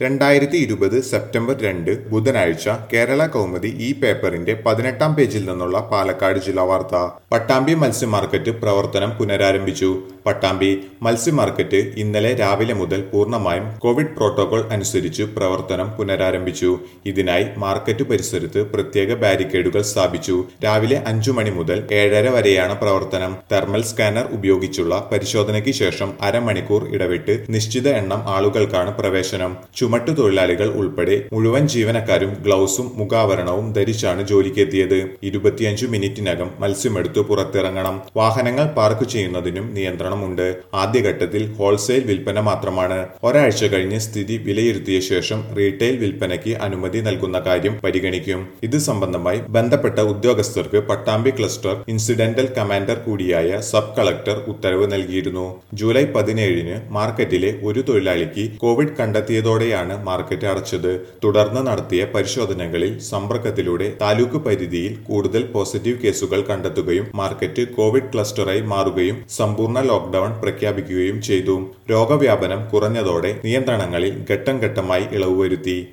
രണ്ടായിരത്തി ഇരുപത് സെപ്റ്റംബർ രണ്ട് ബുധനാഴ്ച കേരള കൗമുദി ഈ പേപ്പറിന്റെ പതിനെട്ടാം പേജിൽ നിന്നുള്ള പാലക്കാട് ജില്ലാ വാർത്ത പട്ടാമ്പി മത്സ്യ മാർക്കറ്റ് പ്രവർത്തനം പുനരാരംഭിച്ചു പട്ടാമ്പി മത്സ്യ മാർക്കറ്റ് ഇന്നലെ രാവിലെ മുതൽ പൂർണ്ണമായും കോവിഡ് പ്രോട്ടോകോൾ അനുസരിച്ച് പ്രവർത്തനം പുനരാരംഭിച്ചു ഇതിനായി മാർക്കറ്റ് പരിസരത്ത് പ്രത്യേക ബാരിക്കേഡുകൾ സ്ഥാപിച്ചു രാവിലെ അഞ്ചു മണി മുതൽ ഏഴര വരെയാണ് പ്രവർത്തനം തെർമൽ സ്കാനർ ഉപയോഗിച്ചുള്ള പരിശോധനയ്ക്ക് ശേഷം അരമണിക്കൂർ ഇടവിട്ട് നിശ്ചിത എണ്ണം ആളുകൾക്കാണ് പ്രവേശനം ചുമട്ടു തൊഴിലാളികൾ ഉൾപ്പെടെ മുഴുവൻ ജീവനക്കാരും ഗ്ലൗസും മുഖാവരണവും ധരിച്ചാണ് ജോലിക്കെത്തിയത് ഇരുപത്തിയഞ്ചു മിനിറ്റിനകം മത്സ്യമെടുത്തു പുറത്തിറങ്ങണം വാഹനങ്ങൾ പാർക്ക് ചെയ്യുന്നതിനും നിയന്ത്രണമുണ്ട് ആദ്യഘട്ടത്തിൽ ഹോൾസെയിൽ വിൽപ്പന മാത്രമാണ് ഒരാഴ്ച കഴിഞ്ഞ് സ്ഥിതി വിലയിരുത്തിയ ശേഷം റീറ്റെയിൽ വിൽപ്പനയ്ക്ക് അനുമതി നൽകുന്ന കാര്യം പരിഗണിക്കും ഇത് സംബന്ധമായി ബന്ധപ്പെട്ട ഉദ്യോഗസ്ഥർക്ക് പട്ടാമ്പി ക്ലസ്റ്റർ ഇൻസിഡന്റൽ കമാൻഡർ കൂടിയായ സബ് കളക്ടർ ഉത്തരവ് നൽകിയിരുന്നു ജൂലൈ പതിനേഴിന് മാർക്കറ്റിലെ ഒരു തൊഴിലാളിക്ക് കോവിഡ് കണ്ടെത്തിയതോടെയാണ് മാർക്കറ്റ് അടച്ചത് തുടർന്ന് നടത്തിയ പരിശോധനകളിൽ സമ്പർക്കത്തിലൂടെ താലൂക്ക് പരിധിയിൽ കൂടുതൽ പോസിറ്റീവ് കേസുകൾ കണ്ടെത്തുകയും മാർക്കറ്റ് കോവിഡ് ക്ലസ്റ്ററായി മാറുകയും സമ്പൂർണ്ണ ലോക്ഡൌൺ പ്രഖ്യാപിക്കുകയും ചെയ്തു രോഗവ്യാപനം കുറഞ്ഞതോടെ നിയന്ത്രണങ്ങളിൽ ഘട്ടം ഘട്ടമായി ഇളവ് വരുത്തി